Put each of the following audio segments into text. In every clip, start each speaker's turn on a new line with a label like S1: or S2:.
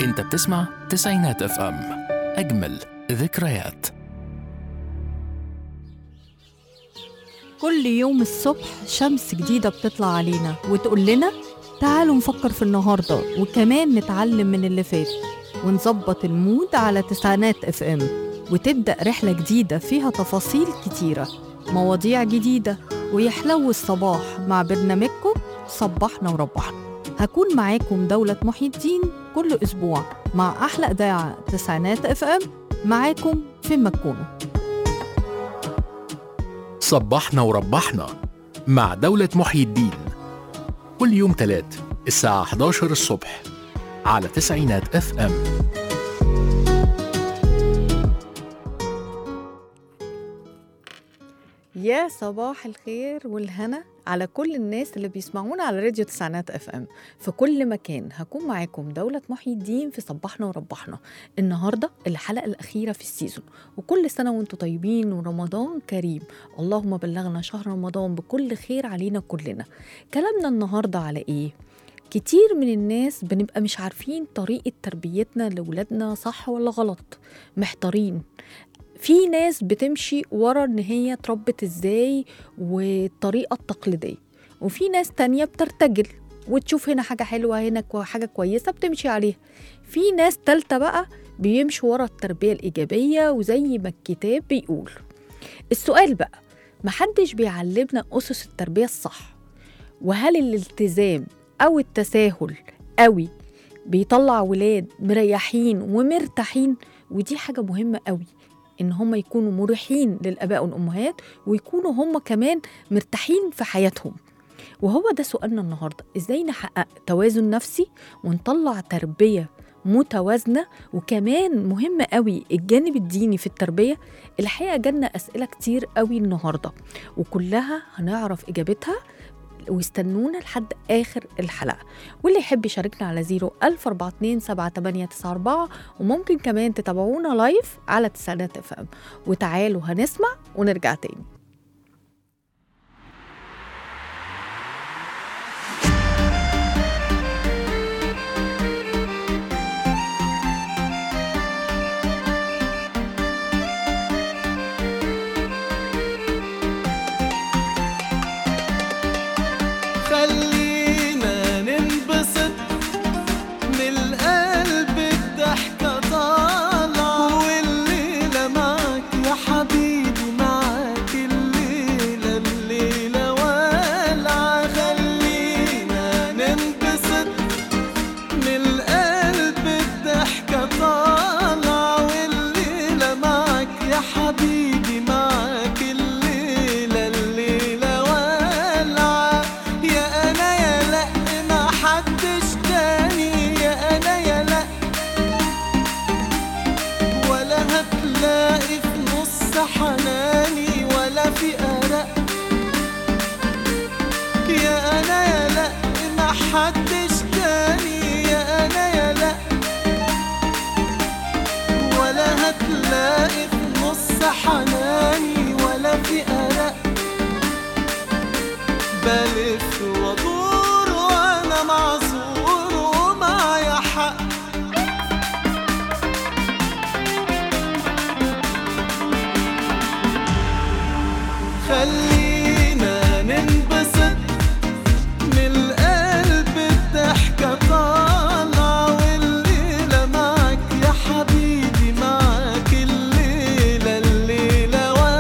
S1: انت بتسمع تسعينات اف ام اجمل ذكريات
S2: كل يوم الصبح شمس جديدة بتطلع علينا وتقول لنا تعالوا نفكر في النهاردة وكمان نتعلم من اللي فات ونظبط المود على تسعينات اف ام وتبدأ رحلة جديدة فيها تفاصيل كتيرة مواضيع جديدة ويحلو الصباح مع برنامجكم صبحنا وربحنا هكون معاكم دولة محي الدين كل أسبوع مع أحلى إذاعة تسعينات اف ام معاكم فين ما تكونوا
S1: صبحنا وربحنا مع دولة محيي الدين كل يوم تلات الساعة 11 الصبح على تسعينات اف ام
S2: يا صباح الخير والهنا على كل الناس اللي بيسمعونا على راديو تسعينات اف ام في كل مكان هكون معاكم دولة محي الدين في صبحنا وربحنا النهاردة الحلقة الأخيرة في السيزون وكل سنة وانتم طيبين ورمضان كريم اللهم بلغنا شهر رمضان بكل خير علينا كلنا كلامنا النهاردة على ايه؟ كتير من الناس بنبقى مش عارفين طريقة تربيتنا لولادنا صح ولا غلط محتارين في ناس بتمشي ورا ان هي اتربت ازاي والطريقة التقليدية وفي ناس تانية بترتجل وتشوف هنا حاجة حلوة هنا كو- حاجة كويسة بتمشي عليها في ناس تالتة بقى بيمشوا ورا التربية الإيجابية وزي ما الكتاب بيقول السؤال بقى محدش بيعلمنا أسس التربية الصح وهل الالتزام أو التساهل قوي بيطلع ولاد مريحين ومرتاحين ودي حاجة مهمة قوي ان هم يكونوا مريحين للاباء والامهات ويكونوا هم كمان مرتاحين في حياتهم وهو ده سؤالنا النهارده ازاي نحقق توازن نفسي ونطلع تربيه متوازنه وكمان مهم قوي الجانب الديني في التربيه الحقيقه جالنا اسئله كتير قوي النهارده وكلها هنعرف اجابتها واستنونا لحد اخر الحلقه واللي يحب يشاركنا على 0 1042 7894 وممكن كمان تتابعونا لايف على تسعينات اف ام وتعالوا هنسمع ونرجع تاني
S3: خلينا ننبسط من القلب الضحكة طالعة والليلة معك يا حبيبي معك الليلة الليلة والعة خلينا ننبسط من القلب الضحكة طالعة والليلة معك يا حبيبي معك الليلة الليلة والعة يا أنا يا لأ ما حدش تاني يا أنا يا لأ ولا هتلاقي في نص حناني ولا في أرق يا أنا يا لأ ما حدش تاني يا أنا يا لأ ولا هتلاقي في نص حناني ولا في أرق بلف وادور وانا معذور ومعايا حق خلينا ننبسط من القلب الضحكة طالعة والليلة معك يا حبيبي معك الليلة الليلة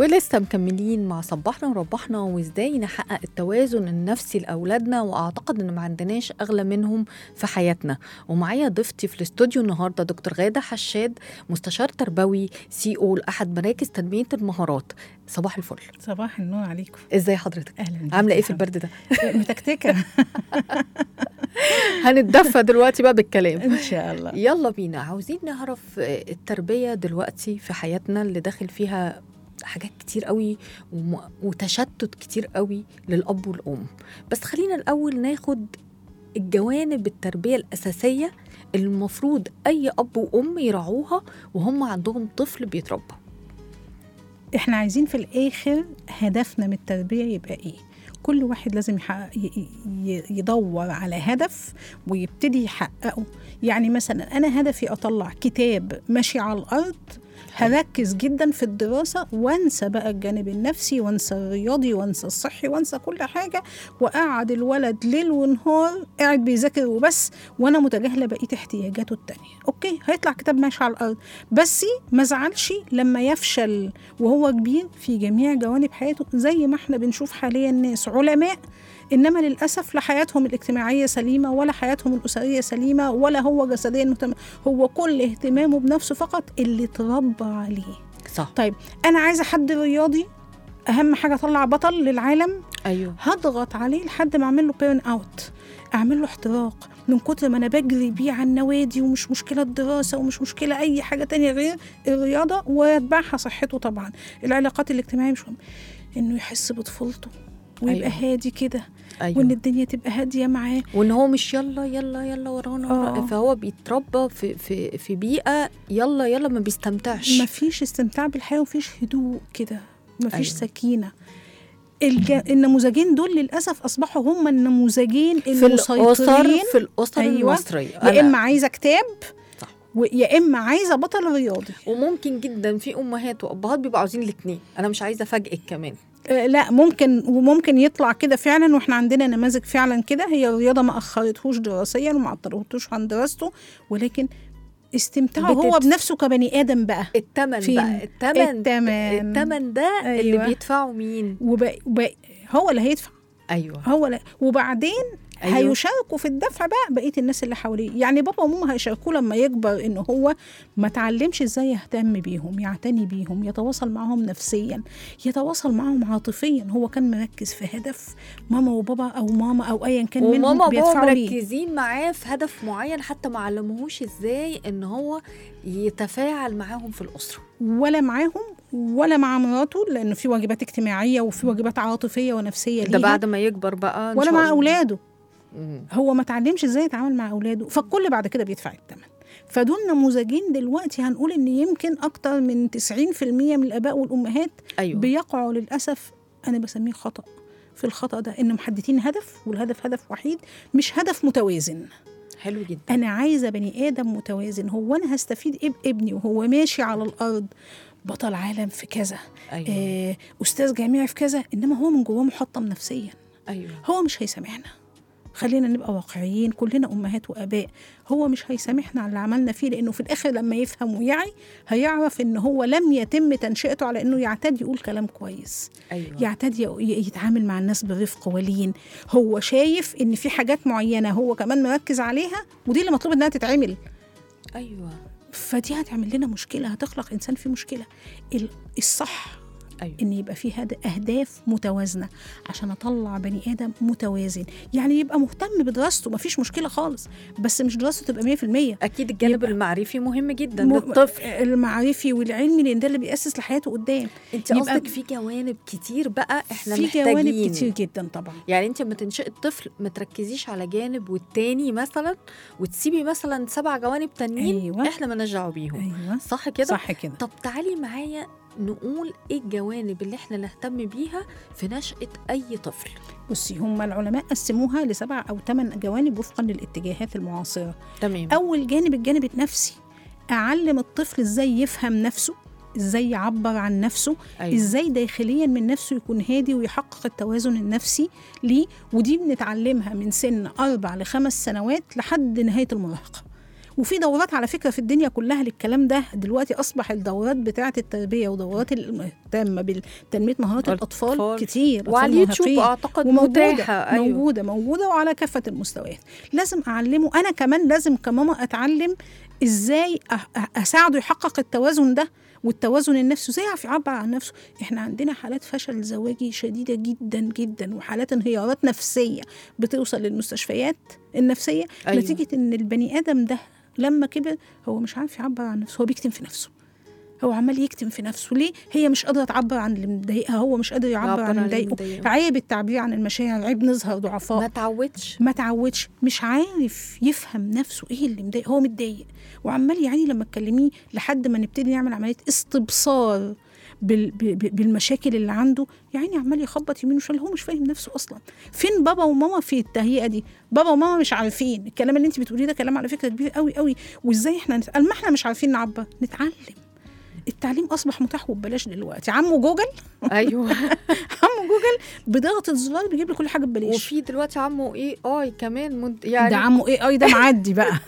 S2: ولسه مكملين مع صباحنا وربحنا وازاي نحقق التوازن النفسي لاولادنا واعتقد ان ما عندناش اغلى منهم في حياتنا ومعايا ضيفتي في الاستوديو النهارده دكتور غاده حشاد مستشار تربوي سي او لاحد مراكز تنميه المهارات صباح الفل
S4: صباح النور عليكم
S2: ازاي حضرتك
S4: اهلا بيك
S2: عامله
S4: يا
S2: ايه في
S4: حبيبتي.
S2: البرد ده
S4: متكتكه
S2: هنتدفى دلوقتي بقى بالكلام
S4: ان شاء الله
S2: يلا بينا عاوزين نعرف آه، التربية دلوقتي في حياتنا اللي داخل فيها حاجات كتير قوي وم- وتشتت كتير قوي للأب والأم بس خلينا الأول ناخد الجوانب التربية الأساسية اللي المفروض أي أب وأم يراعوها وهم عندهم طفل بيتربى
S4: احنا عايزين في الاخر هدفنا من التربيه يبقى ايه كل واحد لازم يحقق ي- ي- يدور على هدف ويبتدي يحققه يعني مثلا انا هدفي اطلع كتاب ماشي على الارض هركز جدا في الدراسة وانسى بقى الجانب النفسي وانسى الرياضي وانسى الصحي وانسى كل حاجة وقعد الولد ليل ونهار قاعد بيذاكر وبس وانا متجاهلة بقية احتياجاته التانية اوكي هيطلع كتاب ماشي على الارض بس ما زعلش لما يفشل وهو كبير في جميع جوانب حياته زي ما احنا بنشوف حاليا ناس علماء انما للاسف لا حياتهم الاجتماعيه سليمه ولا حياتهم الاسريه سليمه ولا هو جسديا مهتم هو كل اهتمامه بنفسه فقط اللي اتربى عليه
S2: صح
S4: طيب انا عايزه حد رياضي اهم حاجه اطلع بطل للعالم
S2: أيوه
S4: هضغط عليه لحد ما اعمل له بيرن اوت اعمل له احتراق من كتر ما انا بجري بيه على النوادي ومش مشكله الدراسه ومش مشكله اي حاجه تانية غير الرياضه ويتبعها صحته طبعا العلاقات الاجتماعيه مش مهم انه يحس بطفولته ويبقى
S2: أيوة.
S4: أيوة. هادي كده
S2: أيوه
S4: وان الدنيا تبقى هاديه معاه
S2: وان هو مش يلا يلا يلا ورانا ورانا
S4: آه.
S2: فهو بيتربى في في في بيئه يلا يلا ما بيستمتعش
S4: مفيش استمتاع بالحياه ومفيش هدوء كده مفيش
S2: أيوة.
S4: أيوة. سكينه الج... النموذجين دول للاسف اصبحوا هم النموذجين
S2: في الاسر
S4: المسيطرين
S2: في الاسر
S4: أيوة.
S2: المصريه
S4: يا
S2: أنا-
S4: اما عايزه كتاب
S2: صح.
S4: ويا اما عايزه بطل رياضي
S2: وممكن جدا في امهات وابهات بيبقوا عاوزين الاثنين انا مش عايزه افاجئك كمان
S4: آه لا ممكن وممكن يطلع كده فعلا واحنا عندنا نماذج فعلا كده هي الرياضه ما اخرتهوش دراسيا وما عطلتهوش عن دراسته ولكن استمتاعه هو
S2: بتت-
S4: بنفسه كبني ادم بقى
S2: التمن
S4: فين؟
S2: بقى التمن
S4: التمن.
S2: التمن ده اللي
S4: أيوة.
S2: بيدفعه مين
S4: وبقى وبقى هو اللي هيدفع
S2: ايوه
S4: هو لا وبعدين
S2: أيوة.
S4: أيوه. هيشاركوا في الدفع بقى بقيه الناس اللي حواليه يعني بابا وماما هيشاركوه لما يكبر ان هو ما اتعلمش ازاي يهتم بيهم يعتني بيهم يتواصل معاهم نفسيا يتواصل معاهم عاطفيا هو كان مركز في هدف ماما وبابا او ماما او ايا كان
S2: وماما
S4: منهم
S2: وبابا
S4: بيدفعوا ليه
S2: مركزين معاه في هدف معين حتى ما علموهوش ازاي ان هو يتفاعل معاهم في الاسره
S4: ولا معاهم ولا مع مراته لانه في واجبات اجتماعيه وفي واجبات عاطفيه ونفسيه
S2: ده
S4: ليها
S2: بعد ما يكبر بقى إن
S4: ولا
S2: شاء
S4: مع
S2: الله.
S4: اولاده
S2: مم.
S4: هو ما اتعلمش ازاي يتعامل مع اولاده فالكل بعد كده بيدفع الثمن فدول نموذجين دلوقتي هنقول ان يمكن اكتر من 90% من الاباء والامهات
S2: ايوه
S4: بيقعوا للاسف انا بسميه خطا في الخطا ده ان محددين هدف والهدف هدف وحيد مش هدف متوازن
S2: حلو جدا
S4: انا عايزه بني ادم متوازن هو انا هستفيد ايه بابني وهو ماشي على الارض بطل عالم في كذا
S2: ايوه
S4: آه، استاذ جامعي في كذا انما هو من جواه محطم نفسيا
S2: ايوه
S4: هو مش هيسامحنا خلينا نبقى واقعيين كلنا امهات واباء هو مش هيسامحنا على اللي عملنا فيه لانه في الاخر لما يفهم ويعي هيعرف ان هو لم يتم تنشئته على انه يعتاد يقول كلام كويس
S2: ايوه
S4: يعتاد ي- يتعامل مع الناس برفق ولين هو شايف ان في حاجات معينه هو كمان مركز عليها ودي اللي مطلوب انها تتعمل
S2: ايوه
S4: فدي هتعمل لنا مشكله هتخلق انسان فيه مشكله ال- الصح
S2: ايوه
S4: ان يبقى في هد- اهداف متوازنه عشان اطلع بني ادم متوازن يعني يبقى مهتم بدراسته مفيش مشكله خالص بس مش دراسته تبقى 100%
S2: اكيد الجانب
S4: يبقى-
S2: المعرفي مهم جدا
S4: م-
S2: للطفل
S4: المعرفي والعلمي لان ده اللي بيأسس لحياته قدام
S2: انت
S4: يبقى-
S2: قصدك في جوانب كتير بقى احنا
S4: في
S2: محتاجين
S4: جوانب كتير جدا طبعا
S2: يعني انت لما تنشئي الطفل ما تركزيش على جانب والتاني مثلا وتسيبي مثلا سبع جوانب تانيين
S4: أيوة.
S2: احنا مالناش دعوه بيهم
S4: ايوه
S2: صح كده
S4: صح كده
S2: طب تعالي معايا نقول ايه الجوانب اللي احنا نهتم بيها في نشأة أي طفل
S4: بصي هم العلماء قسموها لسبع او ثمان جوانب وفقا للاتجاهات المعاصره
S2: تمام
S4: اول جانب الجانب النفسي اعلم الطفل ازاي يفهم نفسه ازاي يعبر عن نفسه
S2: أيوة.
S4: ازاي داخليا من نفسه يكون هادي ويحقق التوازن النفسي ليه ودي بنتعلمها من سن اربع لخمس سنوات لحد نهايه المراهقه وفي دورات على فكره في الدنيا كلها للكلام ده دلوقتي اصبح الدورات بتاعه التربيه ودورات المهتمه بتنميه مهارات
S2: الأطفال.
S4: الاطفال كتير
S2: وعلى
S4: أطفال
S2: اليوتيوب
S4: مراهقين.
S2: اعتقد
S4: وموجودة
S2: متاحه ايوه
S4: موجودة موجودة وعلى كافة المستويات لازم أعلمه أنا كمان لازم كماما أتعلم إزاي أ- أ- أساعده يحقق التوازن ده والتوازن النفسي ازاي يعرف يعبر عن نفسه احنا عندنا حالات فشل زواجي شديده جدا جدا وحالات انهيارات نفسيه بتوصل للمستشفيات النفسيه
S2: أيوة.
S4: أيوة. نتيجه ان البني ادم ده لما كبر هو مش عارف يعبر عن نفسه هو بيكتم في نفسه هو عمال يكتم في نفسه ليه هي مش قادره تعبر عن اللي مضايقها هو مش قادر يعبر
S2: يعبر
S4: عن
S2: عن
S4: اللي
S2: اللي
S4: مضايقه
S2: مضايقه.
S4: عيب التعبير عن المشاعر عيب نظهر ضعفاء
S2: ما تعودش
S4: ما تعودش مش عارف يفهم نفسه ايه اللي مضايق هو متضايق وعمال يعني لما تكلميه لحد ما نبتدي نعمل عمليه استبصار بال- ب- ب- بالمشاكل اللي عنده يعني عمال يخبط يمين وشمال هو مش فاهم نفسه اصلا فين بابا وماما في التهيئه دي بابا وماما مش عارفين الكلام اللي انت بتقوليه ده كلام على فكره كبير قوي قوي وازاي احنا نتقال ما احنا مش عارفين نعبر نتعلم التعليم اصبح متاح وببلاش دلوقتي عمو جوجل
S2: ايوه
S4: عمو جوجل بضغطه زرار بيجيب لك كل حاجه ببلاش
S2: وفي دلوقتي عمو اي اي كمان منت... يعني
S4: ده عمو ايه اي ده معدي بقى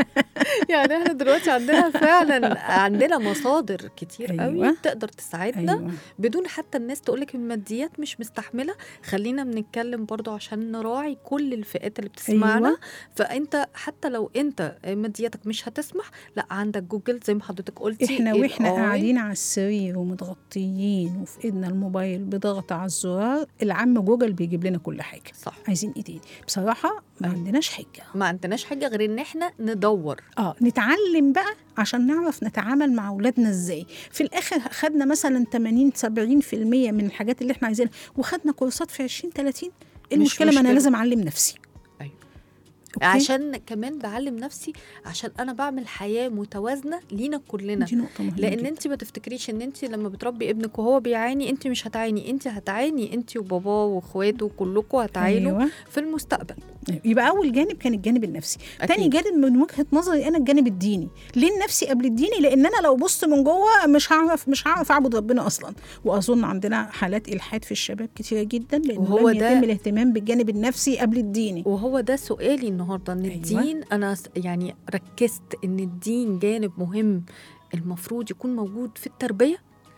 S2: يعني احنا دلوقتي عندنا فعلا عندنا مصادر كتير
S4: أيوة.
S2: قوي تقدر تساعدنا
S4: ايوه
S2: بدون حتى الناس تقولك الماديات مش مستحمله خلينا بنتكلم برضو عشان نراعي كل الفئات اللي بتسمعنا
S4: أيوة.
S2: فانت حتى لو انت مادياتك مش هتسمح لا عندك جوجل زي ما حضرتك قلتي
S4: احنا واحنا
S2: AI.
S4: قاعدين على السرير ومتغطيين وفي ايدنا الموبايل بضغط على الزرار العم جوجل بيجيب لنا كل حاجه
S2: صح
S4: عايزين ايه تاني بصراحه ما
S2: أيوة.
S4: عندناش حجه
S2: ما عندناش حاجه غير ان احنا ندور
S4: اه نتعلم بقى عشان نعرف نتعامل مع اولادنا ازاي في الاخر خدنا مثلا 80 70% من الحاجات اللي احنا عايزينها وخدنا كورسات في 20 30 إيه
S2: مش
S4: المشكله ما انا
S2: مشكلة.
S4: لازم اعلم نفسي
S2: أيوة.
S4: أوكي؟
S2: عشان كمان بعلم نفسي عشان انا بعمل حياه متوازنه لينا كلنا
S4: دي نقطه مهمه
S2: لان
S4: جداً.
S2: انت ما تفتكريش ان انت لما بتربي ابنك وهو بيعاني انت مش هتعاني انت هتعاني انت وباباه واخواته كلكم هتعانوا
S4: أيوة.
S2: في المستقبل
S4: يبقى اول جانب كان الجانب النفسي
S2: أكيد.
S4: تاني جانب من وجهه نظري انا الجانب الديني ليه النفسي قبل الديني لان انا لو بصت من جوه مش هعرف مش هعرف اعبد ربنا اصلا واظن عندنا حالات الحاد في الشباب كتيره جدا لانه
S2: وهو
S4: لم
S2: ده-
S4: يتم الاهتمام بالجانب النفسي قبل الديني
S2: وهو ده سؤالي النهارده ان
S4: أيوة.
S2: الدين انا س- يعني ركزت ان الدين جانب مهم المفروض يكون موجود في التربيه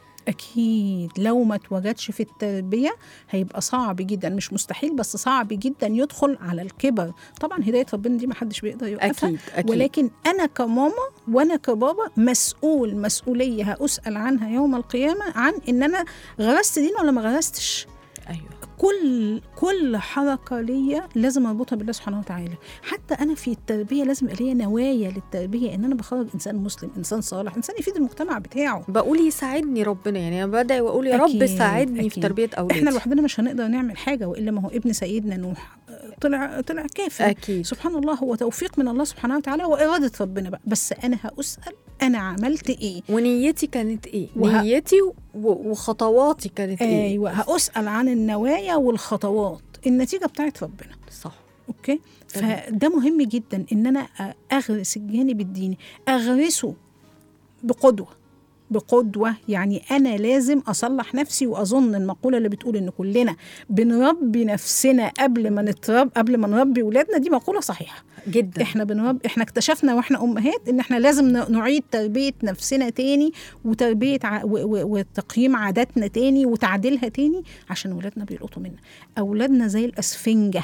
S4: اكيد لو ما اتوجدش في التربيه هيبقى صعب جدا مش مستحيل بس صعب جدا يدخل على الكبر طبعا هدايه ربنا دي ما حدش بيقدر يوقفها
S2: اكيد اكيد
S4: ولكن انا كماما وانا كبابا مسؤول مسؤوليه هاسال عنها يوم القيامه عن ان انا غرست دين ولا ما غرستش
S2: ايوه
S4: كل كل حركه ليا لازم اربطها بالله سبحانه وتعالى حتى انا في التربيه لازم يبقى ليا نوايا للتربيه ان انا بخرج انسان مسلم انسان صالح انسان يفيد المجتمع بتاعه
S2: بقول يساعدني ربنا يعني انا بدعي واقول يا رب
S4: أكيد،
S2: ساعدني في
S4: أكيد.
S2: تربيه اولادي
S4: احنا لوحدنا مش هنقدر نعمل حاجه والا ما هو ابن سيدنا نوح طلع طلع كافر
S2: اكيد
S4: سبحان الله هو توفيق من الله سبحانه وتعالى واراده ربنا بقى بس انا هاسال انا عملت ايه
S2: ونيتي كانت ايه
S4: وه-
S2: نيتي و- وخطواتي كانت ايه
S4: ايوه هاسال عن النوايا والخطوات النتيجه بتاعت ربنا
S2: صح
S4: اوكي
S2: تمام.
S4: فده مهم جدا ان انا اغرس الجانب الديني اغرسه بقدوه بقدوه يعني انا لازم اصلح نفسي واظن المقوله اللي بتقول ان كلنا بنربي نفسنا قبل ما نترب قبل ما نربي ولادنا دي مقوله صحيحه
S2: جدا
S4: احنا بنربي احنا اكتشفنا واحنا امهات ان احنا لازم ن- نعيد تربيه نفسنا تاني وتربيه ع... و... و... وتقييم عاداتنا تاني وتعديلها تاني عشان ولادنا بيلقطوا منا اولادنا زي الاسفنجه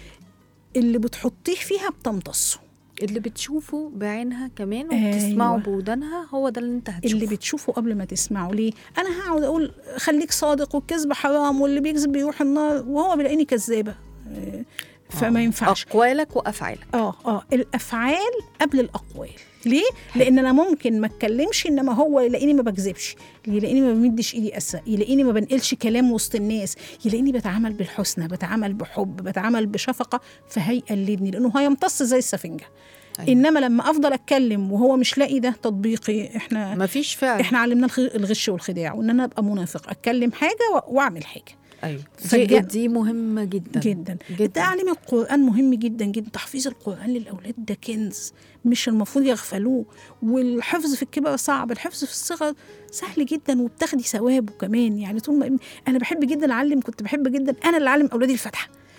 S4: اللي بتحطيه فيها بتمتصه
S2: اللي بتشوفه بعينها كمان
S4: أيوة.
S2: وبتسمعه بودانها هو ده اللي انت هتشوفه
S4: اللي بتشوفه قبل ما تسمعه ليه انا هقعد اقول خليك صادق والكذب حرام واللي بيكذب بيروح النار وهو بيلاقيني كذابه آه، فما
S2: آه.
S4: ينفعش
S2: اقوالك وافعالك
S4: اه اه الافعال قبل الاقوال ليه لان انا ممكن ما اتكلمش انما هو يلاقيني ما بكذبش يلاقيني ما بمدش ايدي اسرق يلاقيني ما بنقلش كلام وسط الناس يلاقيني بتعامل بالحسنى بتعامل بحب بتعامل بشفقه فهيقلدني لانه هيمتص زي السفنجه
S2: أيوة.
S4: انما لما افضل اتكلم وهو مش لاقي ده تطبيقي احنا
S2: مفيش فعل
S4: احنا علمنا الخ- الغش والخداع وان انا ابقى منافق اتكلم حاجه و- واعمل حاجه
S2: ايوه دي,
S4: فجأة-
S2: دي مهمه جدا
S4: جدا
S2: جدا
S4: تعليم القرآن مهم جدا جدا تحفيظ القرآن للأولاد ده كنز مش المفروض يغفلوه والحفظ في الكبر صعب الحفظ في الصغر سهل جدا وبتاخدي ثوابه كمان يعني طول ما ابني- أنا بحب جدا أعلم كنت بحب جدا أنا اللي أعلم أولادي الفاتحة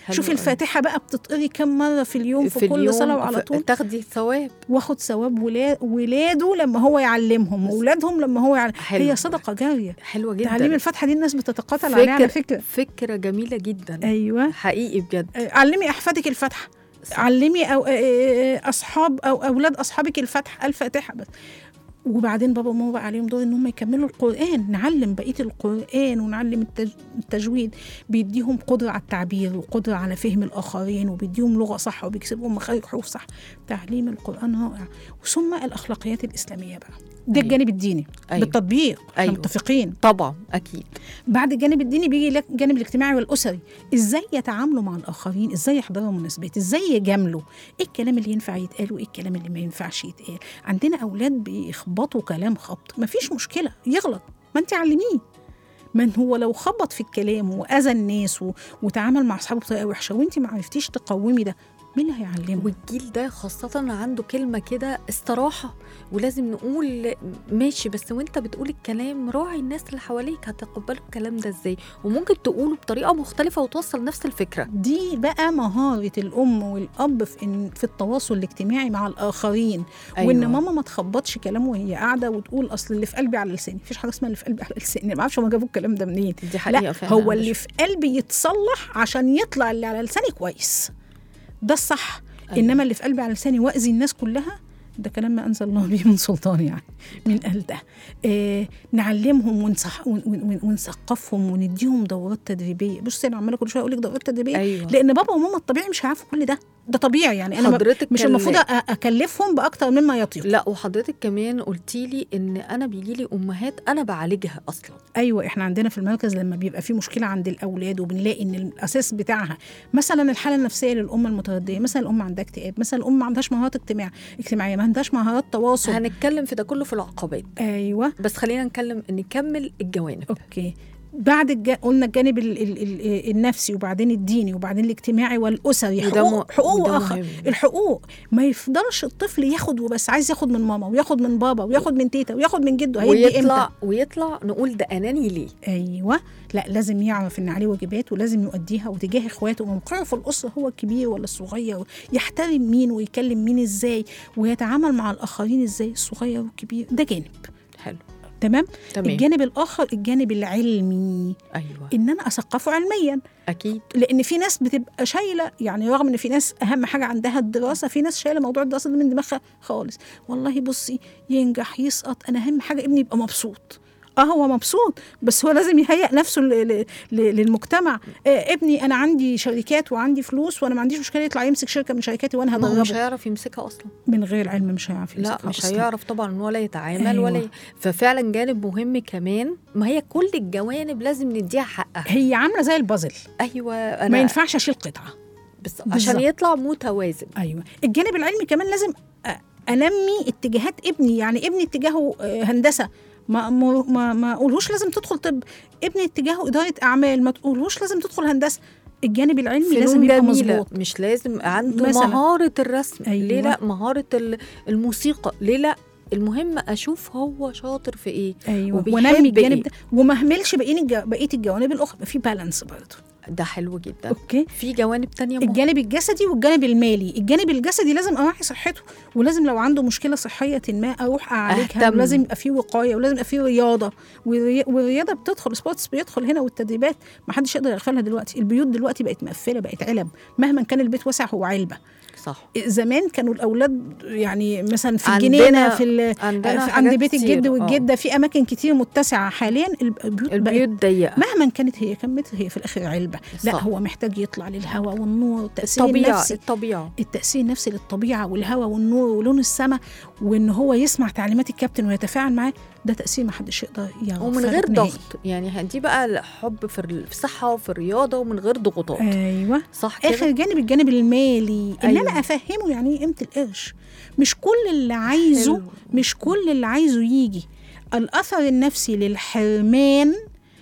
S2: حلو
S4: شوفي
S2: أوي.
S4: الفاتحه بقى بتتقري كم مره في اليوم في, كل
S2: اليوم
S4: صلاه وعلى
S2: ف-
S4: طول
S2: تاخدي ثواب
S4: واخد ثواب ولا- ولاده لما هو يعلمهم واولادهم لما هو يعلم
S2: حلو.
S4: هي صدقه جاريه
S2: حلوه جدا
S4: تعليم الفاتحه دي الناس بتتقاتل عليها على فكره
S2: فكره جميله جدا
S4: ايوه
S2: حقيقي بجد
S4: آه، علمي احفادك الفاتحه
S2: صح.
S4: علمي أو آه، آه، اصحاب او اولاد اصحابك الفاتحه الفاتحه بس وبعدين بابا وماما بقى عليهم دور ان هم يكملوا القران نعلم بقيه القران ونعلم التج- التجويد بيديهم قدره على التعبير وقدره على فهم الاخرين وبيديهم لغه صح وبيكسبهم مخارج حروف صح تعليم القران رائع ثم الاخلاقيات الاسلاميه بقى ده
S2: أيوة.
S4: الجانب الديني
S2: أيوة.
S4: بالتطبيق احنا
S2: أيوة.
S4: متفقين
S2: طبعا اكيد
S4: بعد الجانب الديني بيجي لك الجانب الاجتماعي والاسري ازاي يتعاملوا مع الاخرين ازاي يحضروا مناسبات ازاي يجاملوا ايه الكلام اللي ينفع يتقال وايه الكلام اللي ما ينفعش يتقال عندنا اولاد بيخبطوا كلام خبط مفيش مشكله يغلط ما انت علميه من هو لو خبط في الكلام واذى الناس و... وتعامل مع اصحابه بطريقه وحشه وانت ما عرفتيش تقومي ده مين اللي هيعلمه
S2: والجيل ده خاصة عنده كلمة كده استراحة ولازم نقول ماشي بس وانت بتقول الكلام راعي الناس اللي حواليك هتقبلوا الكلام ده ازاي وممكن تقوله بطريقة مختلفة وتوصل نفس الفكرة
S4: دي بقى مهارة الأم والأب في, إن في التواصل الاجتماعي مع الآخرين أيوة. وإن ماما ما تخبطش كلام وهي قاعدة وتقول أصل اللي في قلبي على لساني مفيش حاجة اسمها اللي في قلبي على لساني ما اعرفش هما جابوا الكلام ده منين
S2: دي حقيقة
S4: لا
S2: فعلا
S4: هو اللي في قلبي يتصلح عشان يطلع اللي على لساني كويس ده الصح
S2: أيوة.
S4: أيوة. إنما اللي في قلبي على لساني وأذي الناس كلها ده كلام ما انزل الله به من سلطان يعني من قال ده آه نعلمهم ونصح ون- ون- ونثقفهم ونديهم دورات تدريبيه بصي انا عماله كل شويه اقول لك دورات تدريبيه
S2: أيوة.
S4: لان بابا وماما الطبيعي مش هيعرفوا كل ده ده طبيعي يعني انا ما-
S2: حضرتك
S4: مش
S2: كان-
S4: المفروض أ- اكلفهم باكتر مما يطيق
S2: لا وحضرتك كمان قلتي لي ان انا بيجي لي امهات انا بعالجها اصلا
S4: ايوه احنا عندنا في المركز لما بيبقى في مشكله عند الاولاد وبنلاقي ان الاساس بتاعها مثلا الحاله النفسيه للام المترديه مثلا الام عندها اكتئاب مثلا الام ما عندهاش مهارات اجتماع اجتماعيه ما عندهاش مهارات تواصل
S2: هنتكلم في ده كله في العقبات
S4: ايوه
S2: بس خلينا نتكلم نكمل الجوانب
S4: اوكي بعد الج... قلنا الجانب ال... ال... ال... النفسي وبعدين الديني وبعدين الاجتماعي والاسري
S2: وده
S4: حقوق
S2: م-
S4: حقوق
S2: وده
S4: أخ...
S2: مهم.
S4: الحقوق ما يفضلش الطفل ياخد وبس عايز ياخد من ماما وياخد من بابا وياخد من تيتا وياخد من جده هيدي
S2: ويطلع
S4: امتى
S2: ويطلع نقول ده اناني ليه
S4: ايوه لا لازم يعرف ان عليه واجبات ولازم يؤديها وتجاه اخواته وموقعه في الاسره هو الكبير ولا الصغير يحترم مين ويكلم مين ازاي ويتعامل مع الاخرين ازاي الصغير والكبير ده جانب
S2: حلو
S4: تمام
S2: تمام
S4: الجانب الاخر الجانب العلمي
S2: ايوه
S4: ان انا اثقفه علميا
S2: اكيد
S4: لان في ناس بتبقى شايله يعني رغم ان في ناس اهم حاجه عندها الدراسه في ناس شايله موضوع الدراسه ده من دماغها خالص والله بصي ينجح يسقط انا اهم حاجه ابني يبقى مبسوط اه هو مبسوط بس هو لازم يهيئ نفسه ل- ل- ل- للمجتمع آه ابني انا عندي شركات وعندي فلوس وانا ما عنديش مشكله يطلع يمسك شركه من شركاتي وانا
S2: ما هو مش
S4: هدربه
S2: هيعرف يمسكها اصلا
S4: من غير علم مش هيعرف
S2: لا
S4: يمسكها
S2: مش
S4: أصلاً.
S2: هيعرف طبعا ولا يتعامل
S4: أيوة.
S2: ولا ي... ففعلا جانب مهم كمان ما هي كل الجوانب لازم نديها حقها
S4: هي عامله زي البازل
S2: ايوه
S4: ما
S2: انا
S4: ينفعش اشيل قطعه
S2: بس عشان
S4: بالظبط.
S2: يطلع متوازن
S4: ايوه الجانب العلمي كمان لازم أ- انمي اتجاهات ابني يعني ابني اتجاهه آه، هندسه ما ما ما, ما اقولهوش لازم تدخل طب ابني اتجاهه اداره اعمال ما تقولهوش لازم تدخل هندسه الجانب العلمي لازم
S2: فنون
S4: يبقى
S2: جميلة
S4: مظبوط
S2: مش لازم عنده
S4: مثلاً.
S2: مهارة الرسم
S4: أيوة.
S2: ليه لا مهارة ال- الموسيقى ليه لا المهم اشوف هو شاطر في ايه
S4: ايوه
S2: وبيحب
S4: ونمي الجانب
S2: إيه؟
S4: ده وما اهملش بقيه الج- بقيه الجوانب الاخرى يبقى في بالانس برضه
S2: ده حلو جدا
S4: اوكي
S2: في جوانب تانية مهمة
S4: الجانب الجسدي والجانب المالي الجانب الجسدي لازم اراعي صحته ولازم لو عنده مشكله صحيه ما اروح اعالجها
S2: أهتم.
S4: ولازم يبقى في وقايه ولازم يبقى في رياضه والري- والرياضه بتدخل سبورتس بيدخل هنا والتدريبات ما حدش يقدر يغفلها دلوقتي البيوت دلوقتي بقت مقفله بقت علب مهما كان البيت واسع هو علبه
S2: صح
S4: زمان كانوا الاولاد يعني مثلا في
S2: عندنا-
S4: الجنينه في ال-
S2: عندنا
S4: في عند
S2: حاجات
S4: بيت
S2: كتير،
S4: الجد
S2: آه.
S4: والجده في اماكن كتير متسعه حاليا البيوت, بقت
S2: البيوت ضيقة
S4: مهما كانت هي كانت هي في الاخر علبه لا
S2: صح.
S4: هو محتاج يطلع للهواء والنور والتاثير
S2: الطبيعة
S4: النفسي
S2: الطبيعة
S4: التأثير النفسي للطبيعة والهواء والنور ولون السماء وإن هو يسمع تعليمات الكابتن ويتفاعل معاه ده تأثير ما حدش يقدر يغفر
S2: ومن غير
S4: نهائي.
S2: ضغط يعني دي بقى الحب في ال- في الصحة وفي الرياضة ومن غير ضغوطات
S4: أيوه
S2: صح كده
S4: آخر جانب الجانب المالي إن
S2: أيوة.
S4: أنا أفهمه يعني إيه قيمة القرش مش كل اللي عايزه
S2: حلو.
S4: مش كل اللي عايزه يجي الأثر النفسي للحرمان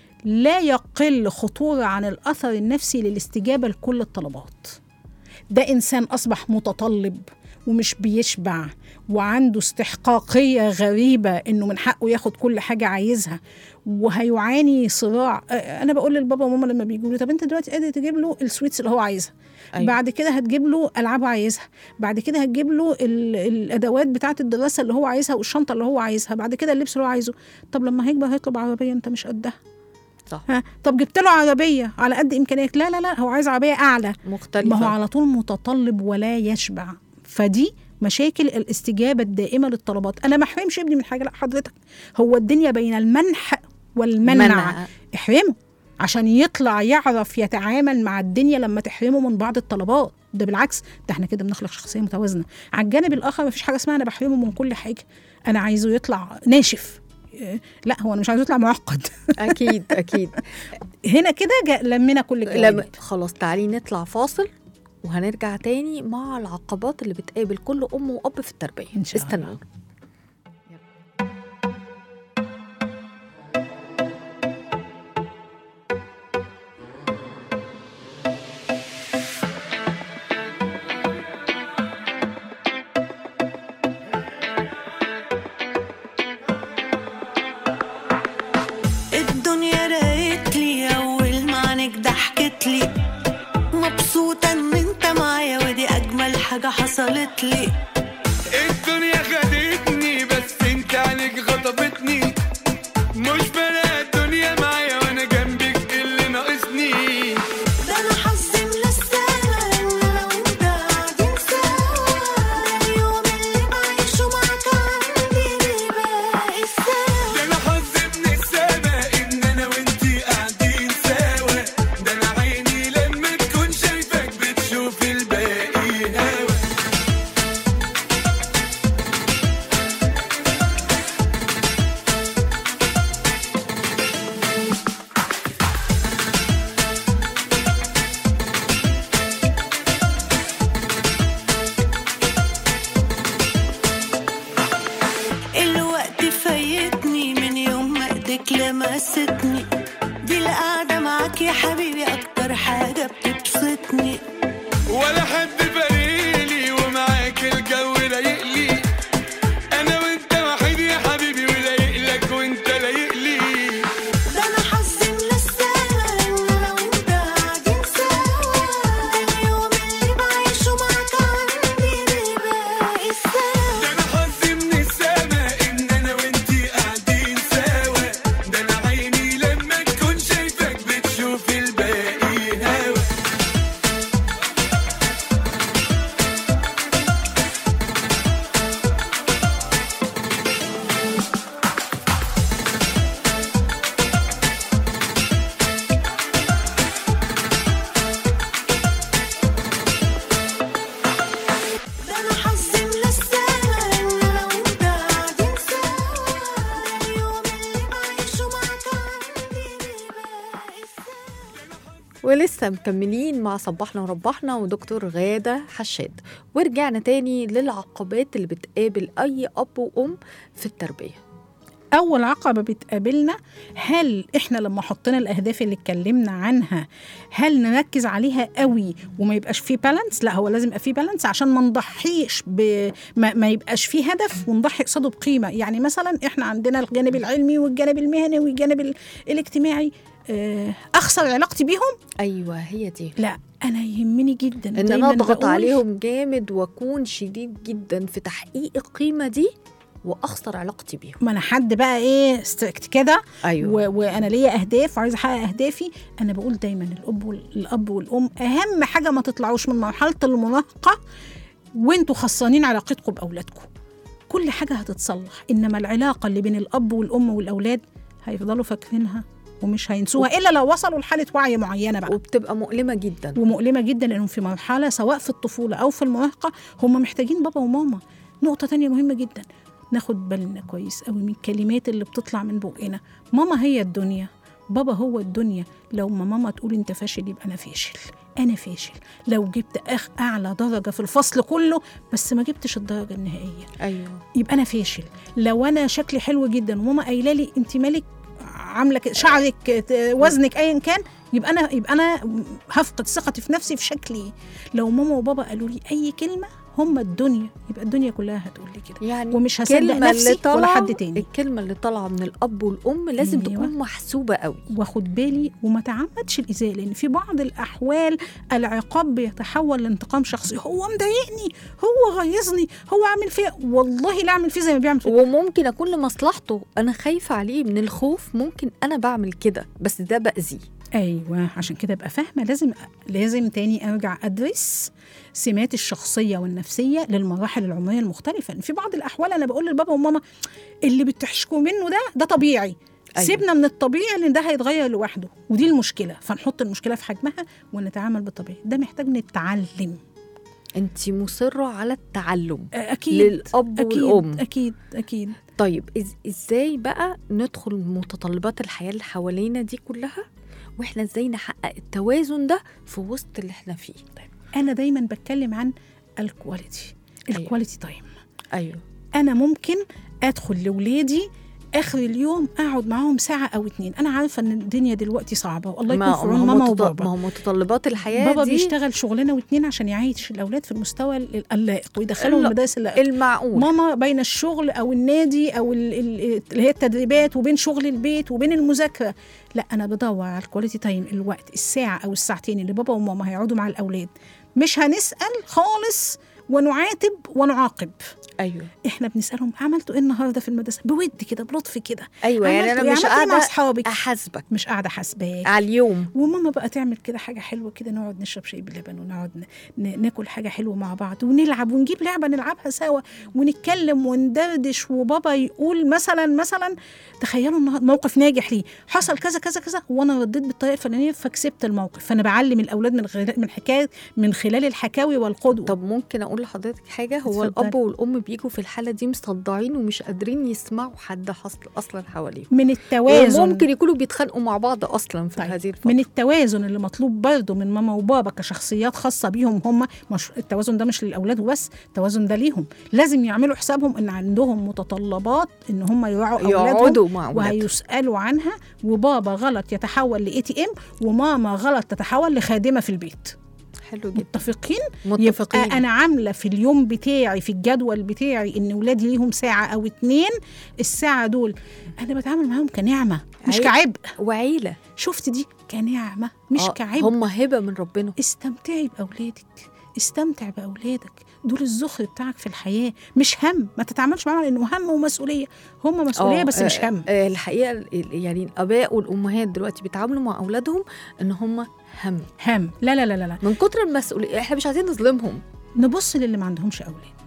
S4: لا يقل خطورة عن الأثر النفسي للاستجابة لكل الطلبات ده إنسان أصبح متطلب ومش بيشبع وعنده استحقاقية غريبة إنه من حقه ياخد كل حاجة عايزها وهيعاني صراع آه، أنا بقول للبابا وماما لما بيجوا لي طب أنت دلوقتي قادر تجيب له السويتس اللي هو عايزها
S2: أيوة.
S4: بعد كده هتجيب له ألعاب عايزها بعد كده هتجيب له ال- الأدوات بتاعة الدراسة اللي هو عايزها والشنطة اللي هو عايزها بعد كده اللبس اللي هو عايزه طب لما هيكبر هيطلب عربية أنت مش قدها
S2: صح
S4: ها طب جبت له عربية على قد إمكانيات لا لا لا هو عايز عربية أعلى
S2: مختلفة
S4: ما هو على طول متطلب ولا يشبع فدي مشاكل الاستجابة الدائمة للطلبات أنا ما أحرمش ابني من حاجة لا حضرتك هو الدنيا بين المنح والمنع
S2: منع.
S4: احرمه عشان يطلع يعرف يتعامل مع الدنيا لما تحرمه من بعض الطلبات ده بالعكس ده احنا كده بنخلق شخصية متوازنة على الجانب الآخر مفيش حاجة اسمها أنا بحرمه من كل حاجة أنا عايزه يطلع ناشف إيه، لا هو أنا مش عايزه يطلع معقد
S2: اكيد اكيد
S4: هنا كده جا- لمينا كل
S2: لما
S4: الجوانب
S2: خلاص تعالي نطلع فاصل وهنرجع تاني مع العقبات اللي بتقابل كل ام واب في التربيه
S4: إن شاء الله.
S2: استنوا
S5: الدنيا راقت لي اول ما عنك ضحكت لي مبسوطة ان انت معايا ودي اجمل حاجة حصلت لي
S3: الدنيا خدتني بس انت عليك غضبتني مش فارقة الدنيا معايا وانا جنبك إيه اللي ناقصني
S5: ده انا حظي من السما ان انا وانت قاعدين سوا اليوم اللي بعيشه معاك عندي بيبقى السوا
S3: ده انا حظي من السما ان انا وانتي قاعدين سوا ده انا عيني لما تكون شايفك بتشوف الباقي هوا
S5: الوقت فايتني من يوم ما ايدك لمستني دي القعدة معاك يا حبيبي اكتر حاجة بتبسطني
S3: ولا حد فارقلي ومعاك الجو رايقلي انا وانت وحيد يا حبيبي ولايقلك وانت لايقلي
S5: ده انا حظي من السما ان انا وانت قاعدين سوا اليوم اللي بعيشه معاك عندي بيبقى السوا
S3: ده انا حظي من السما ان انا وانتي قاعدين سوا ده انا عيني لما تكون شايفك بتشوف الباقي هوا
S5: ده انا حظي من السما ان انا وانت قاعدين سوا اليوم اللي بعيشه معاك عندي بيبقى السوا
S2: ولسه مكملين مع صباحنا وربحنا ودكتور غادة حشاد ورجعنا تاني للعقبات اللي بتقابل أي أب وأم في التربية
S4: اول عقبه بتقابلنا هل احنا لما حطينا الاهداف اللي اتكلمنا عنها هل نركز عليها قوي وما يبقاش فيه بالانس لا هو لازم يبقى فيه بالانس عشان ما نضحيش ب... ما, ما يبقاش فيه هدف ونضحي قصاده بقيمه يعني مثلا احنا عندنا الجانب العلمي والجانب المهني والجانب ال... الاجتماعي آه، اخسر علاقتي بيهم
S2: أيوة هي دي
S4: لا انا يهمني جدا
S2: إن أنا
S4: دايماً
S2: أضغط
S4: بقول
S2: عليهم جامد وأكون شديد جدا في تحقيق القيمة دي وأخسر علاقتي بيهم
S4: ما انا حد بقى ايه ستريكت كده
S2: أيوة
S4: و... وانا ليا اهداف وعايزه احقق اهدافي انا بقول دايما الاب وال... الاب والام اهم حاجه ما تطلعوش من مرحله المراهقه وانتوا خسرانين علاقتكم باولادكم كل حاجه هتتصلح انما العلاقه اللي بين الاب والام والاولاد هيفضلوا فاكرينها ومش هينسوها الا لو وصلوا لحاله وعي معينه بقى
S2: وبتبقى مؤلمة جدا
S4: ومؤلمه جدا لانهم في مرحله سواء في الطفوله او في المراهقه هم محتاجين بابا وماما نقطه تانية مهمه جدا ناخد بالنا كويس قوي من الكلمات اللي بتطلع من بقنا ماما هي الدنيا بابا هو الدنيا لو ما ماما تقول انت فاشل يبقى انا فاشل انا فاشل لو جبت أخ اعلى درجه في الفصل كله بس ما جبتش الدرجه النهائيه
S2: أيوة
S4: يبقى انا فاشل لو انا شكلي حلو جدا وماما قايله لي انت مالك عامله كده، شعرك ت- وزنك ايا كان يبقى انا يبقى انا هفقد ثقتي في نفسي في شكلي لو ماما وبابا قالوا لي اي كلمه هم الدنيا يبقى الدنيا كلها هتقول لي كده
S2: يعني
S4: ومش هصدق
S2: الكلمة
S4: نفسي
S2: اللي
S4: ولا
S2: طالعة
S4: حد تاني
S2: الكلمة اللي طالعة من الأب والأم لازم
S4: أيوة.
S2: تكون محسوبة قوي
S4: واخد بالي وما تعمدش الايذاء لان في بعض الاحوال العقاب بيتحول لانتقام شخصي هو مضايقني هو غيظني هو عامل فيا والله لا اعمل فيه زي ما بيعمل فيا
S2: وممكن أكون لمصلحته أنا خايفة عليه من الخوف ممكن أنا بعمل كده بس ده بأذيه
S4: ايوه عشان كده ابقى فاهمه لازم لازم تاني ارجع ادرس سمات الشخصيه والنفسيه للمراحل العمريه المختلفه لان في بعض الاحوال انا بقول للبابا وماما اللي بتحشكوا منه ده ده طبيعي
S2: أيوة.
S4: أيوة. سيبنا من الطبيعي لان ده هيتغير لوحده ودي المشكله فنحط المشكله في حجمها ونتعامل بالطبيعي ده محتاج نتعلم
S2: أنت مصرة على التعلم
S4: اكيد
S2: للأب
S4: اكيد
S2: والأم
S4: اكيد اكيد
S2: طيب إز ازاي بقى ندخل متطلبات الحياة اللي حوالينا دي كلها واحنا ازاي نحقق التوازن ده في وسط اللي احنا فيه
S4: انا دايما بتكلم عن الكواليتي
S2: أيوة.
S4: الكواليتي تايم
S2: ايوه
S4: انا ممكن ادخل لاولادي اخر اليوم اقعد معاهم ساعه او اتنين انا عارفه ان الدنيا دلوقتي صعبه والله يكون في عون
S2: هو
S4: ماما
S2: متط-
S4: وبابا
S2: ما هو متطلبات الحياة
S4: بابا
S2: دي
S4: بيشتغل شغلانه واتنين عشان يعيش الاولاد في المستوى ال- اللائق ويدخلهم
S2: الل-
S4: المدارس اللائقه
S2: المعقول
S4: ماما بين الشغل او النادي او ال- ال- اللي هي التدريبات وبين شغل البيت وبين المذاكره لا انا بدور على الكواليتي تايم الوقت الساعه او الساعتين اللي بابا وماما هيقعدوا مع الاولاد مش هنسال خالص ونعاتب ونعاقب
S2: ايوه
S4: احنا بنسالهم عملتوا ايه النهارده في المدرسه بود كده بلطف كده
S2: ايوه يعني
S4: عملتوا
S2: انا
S4: إيه؟
S2: مش
S4: عملتوا إيه مع
S2: قاعدة
S4: اصحابك
S2: احاسبك
S4: مش قاعده حاسباك
S2: على اليوم
S4: وماما بقى تعمل كده حاجه حلوه كده نقعد نشرب شاي بلبن ونقعد ن- ن- ناكل حاجه حلوه مع بعض ونلعب ونجيب لعبه نلعبها سوا ونتكلم وندردش وبابا يقول مثلا مثلا تخيلوا النهارده موقف ناجح ليه حصل كذا كذا كذا وانا رديت بالطريقه الفلانيه فكسبت الموقف فانا بعلم الاولاد من خلال من حكايه من خلال الحكاوي والقدوه
S2: طب ممكن اقول لحضرتك حاجه هو
S4: اتفضلي.
S2: الاب والام بيجوا في الحاله دي مصدعين ومش قادرين يسمعوا حد حصل اصلا حواليهم
S4: من التوازن
S2: ممكن يكونوا بيتخانقوا مع بعض اصلا في
S4: طيب
S2: هذه الفتره
S4: من التوازن اللي مطلوب برضه من ماما وبابا كشخصيات خاصه بيهم هم مش التوازن ده مش للاولاد وبس التوازن ده ليهم لازم يعملوا حسابهم ان عندهم متطلبات ان هم يراعوا اولادهم
S2: يقعدوا مع اولادهم
S4: وهيسالوا عنها وبابا غلط يتحول لاي تي ام وماما غلط تتحول لخادمه في البيت
S2: حلو جدا
S4: متفقين
S2: متفقين
S4: يبقى انا عامله في اليوم بتاعي في الجدول بتاعي ان ولادي ليهم ساعه او اتنين الساعه دول انا بتعامل معاهم كنعمه مش
S2: عيب.
S4: كعبء
S2: وعيله
S4: شفت دي كنعمه مش
S2: آه،
S4: كعبء
S2: هم هبه من ربنا
S4: استمتعي بأولادك استمتع بأولادك دول الزخر بتاعك في الحياة مش هم ما تتعاملش معاهم لأنه هم ومسؤولية هم مسؤولية
S2: آه،
S4: بس مش
S2: آه،
S4: هم
S2: آه، الحقيقه ال- يعني الاباء والامهات دلوقتي بيتعاملوا مع اولادهم ان هم هم
S4: هم لا لا لا لا, لا.
S2: من كتر المسؤوليه احنا مش عايزين نظلمهم
S4: نبص للي ما عندهمش أولاد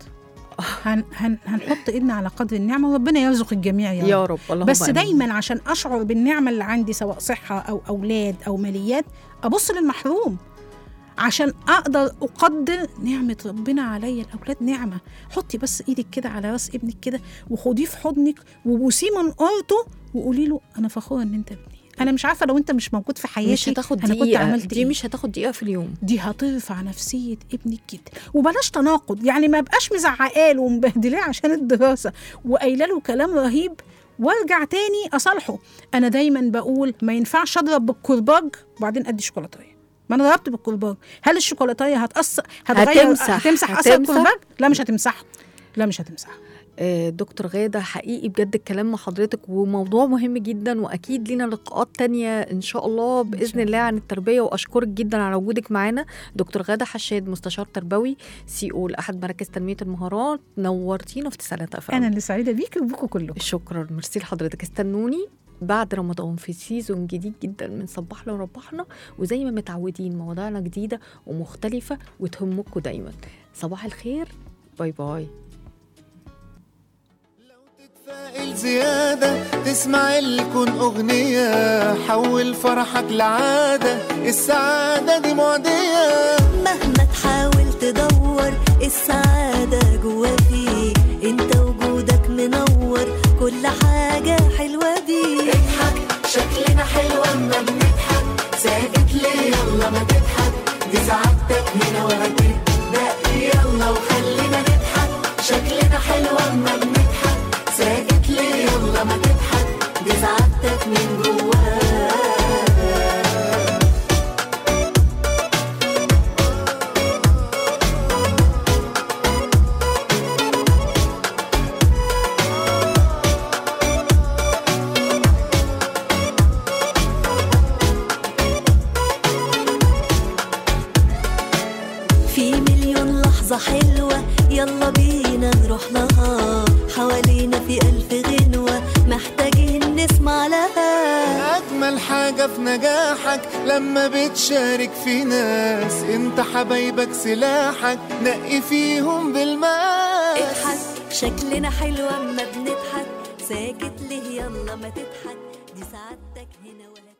S4: هن هن هنحط ايدنا على قدر النعمة وربنا يرزق الجميع يا,
S2: يا
S4: رب.
S2: رب اللهم
S4: بس
S2: آمين.
S4: دايما عشان أشعر بالنعمة اللي عندي سواء صحة أو أولاد أو ماليات أبص للمحروم عشان اقدر اقدر نعمه ربنا عليا الاولاد نعمه حطي بس ايدك كده على راس ابنك كده وخديه في حضنك وبوسيه من قرطه وقولي له انا فخوره ان انت ابني انا مش عارفه لو انت مش موجود في حياتي
S2: مش هتاخد
S4: انا كنت
S2: دقيقه
S4: عملت
S2: دي
S4: إيه؟
S2: مش هتاخد دقيقه في اليوم
S4: دي هترفع نفسيه ابنك جدا وبلاش تناقض يعني ما بقاش مزعقاه له ومبهدلاه عشان الدراسه وقايله له كلام رهيب وارجع تاني اصالحه انا دايما بقول ما ينفعش اضرب بالكرباج وبعدين ادي شوكولاتايه ما انا ضربت بالكرباج هل الشوكولاتايه هتاثر هتغير
S2: هتمسح.
S4: هتمسح اثر
S2: هتمسح.
S4: الكرباج لا مش هتمسحه لا مش هتمسحه
S2: آه، دكتور غادة حقيقي بجد الكلام مع حضرتك وموضوع مهم جدا وأكيد لينا لقاءات تانية إن شاء الله بإذن
S4: شاء
S2: الله عن التربية وأشكرك جدا على وجودك معانا دكتور غادة حشاد مستشار تربوي سي او لأحد مراكز تنمية المهارات نورتينا في تسعينات أفهم
S4: انا اللي سعيده بيكي وبيكم كلكم
S2: شكرا ميرسي لحضرتك استنوني بعد رمضان في سيزون جديد جدا من صباحنا وربحنا وزي ما متعودين مواضيعنا جديدة ومختلفة وتهمكم دايما صباح الخير باي باي
S3: تتفائل زيادة تسمع الكون أغنية حول فرحك لعادة السعادة دي معدية
S5: مهما تحاول تدور السعادة جوا فيك انت وجودك منور كل حاجة حلوة بيك
S3: اضحك شكلنا حلو اما بنضحك ساكت ليه يلا ما تضحك دي سعادتك هنا وهتبدأ يلا وخلينا نضحك شكلنا حلو اما بنضحك ساكت ليه يلا ما تضحك
S5: دي سعادتك من جواك في مليون لحظة حلوة يلا بينا نروح لها حوالينا في ألف غنوة محتاجين نسمع لها
S3: أجمل حاجة في نجاحك لما بتشارك في ناس انت حبايبك سلاحك نقي فيهم بالماس
S5: اضحك شكلنا حلو اما بنضحك ساكت ليه يلا ما تضحك دي سعادتك هنا ولا